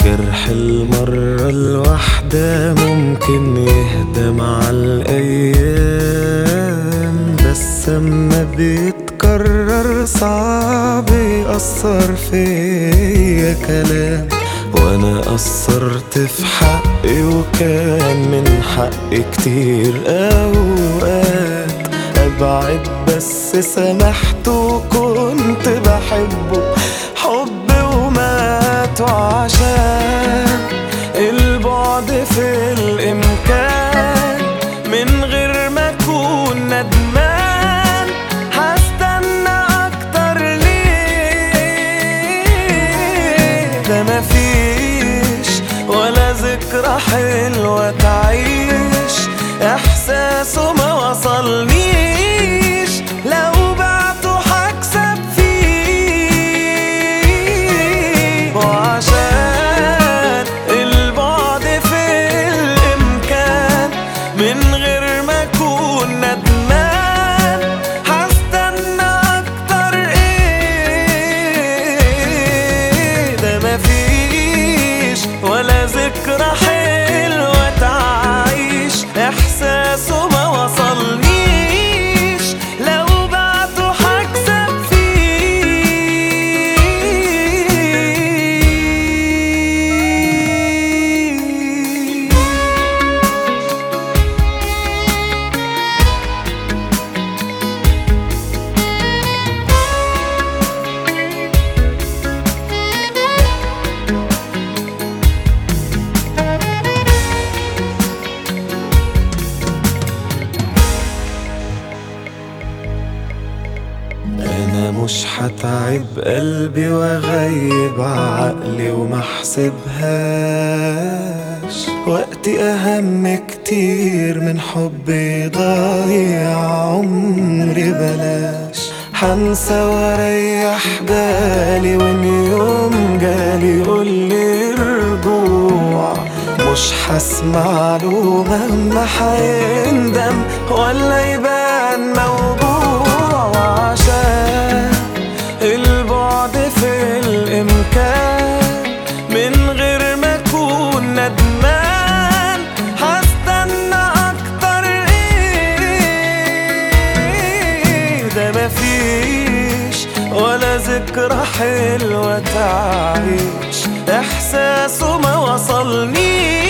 جرح المرة الواحدة ممكن يهدى مع الأيام بس أما بيتكرر صعب يأثر فيا كلام وأنا قصرت في حقي وكان من حقي كتير أوقات أبعد بس سمحت وكنت بحبه حب ومات وعشان البعد في الإمكان من غير ما أكون ندمان هستنى أكتر ليه ده مفيش ولا ذكرى حلوة تعيش إحساسه ما وصلنيش لو بعته هكسب فيه وعشان البعد في الإمكان من غير ما أكون ندمان هستنى أكتر إيه ده مفيش ولا ذكرى حلوة تعيش إحساسه ما وصلنيش لو بعته هكسب فيه انا مش هتعب قلبي واغيب عقلي وما احسبهاش وقتي اهم كتير من حبي ضايع عمري بلاش حنسى واريح بالي وان يوم جالي يقولي رجوع مش هسمع له مهما هيندم ولا يبان موجوع وعشان البعد في الإمكان من غير ما أكون ندمان هستنى أكتر إيه ده مفيش ولا ذكرى حلوة تعيش إحساسه ما وصلنيش